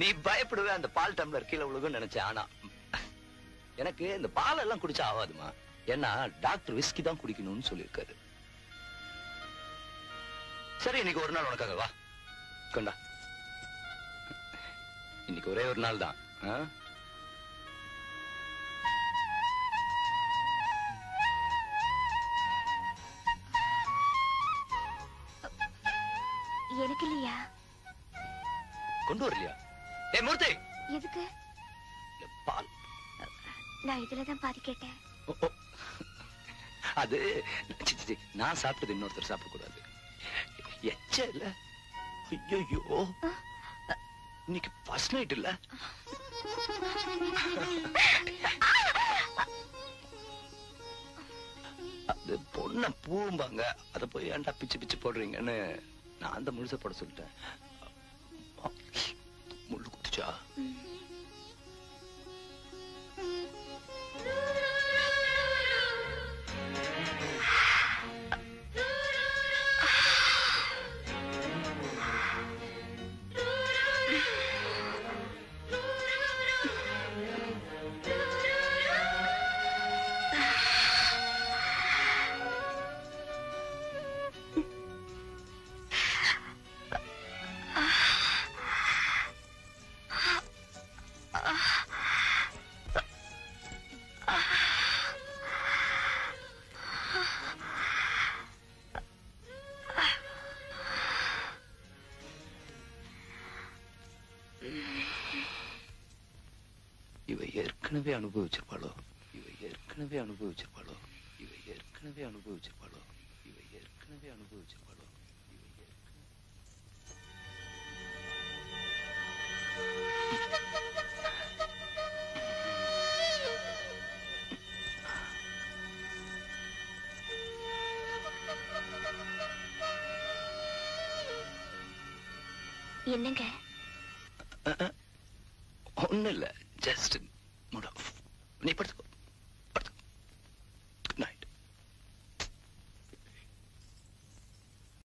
நீ பயப்படுவே அந்த பால் டம்ளர் கீழே விழுகும் நினைச்சேன் ஆனா எனக்கு இந்த பால் எல்லாம் குடிச்சா ஆகாதுமா ஏன்னா டாக்டர் விஸ்கி தான் குடிக்கணும்னு சொல்லியிருக்காரு சரி இன்னைக்கு ஒரு நாள் உனக்காக வா கொண்டா இன்னைக்கு ஒரே ஒரு நாள் தான் ஆ? எனக்கு இல்லையா கொண்டு வரலையா ஏ மூர்த்தி எதுக்கு இந்த பால் நான் இதுலதான் பாதி கேட்டேன் ஓ, ஓ. அது சி, சி, சி, நான் சாப்பிட்டது இன்னொருத்தர் சாப்பிடக்கூடாது எச்ச இல்ல ஐயோ இன்னைக்கு ஃபர்ஸ்ட் நைட் இல்ல அது பொண்ண பூம்பாங்க அத போய் ஏன்டா பிச்சு பிச்சு போடுறீங்கன்னு நான் அந்த முழுச போட சொல்லிட்டேன் முள்ளு குத்துச்சா இவ ஏற்கனவே அனுபவிச்சிருப்பாளோ இவ ஏற்கனவே அனுபவிச்சிருப்பாளோ இவ ஏற்கனவே அனுபவிச்சிருப்பாளோ இவ ஏற்கனவே அனுபவிச்சிருப்பாளோ இவ ஏற்கனவே என்னங்க ஒண்ணு இல்ல ஜஸ்ட் நீ படுத்துக்கோ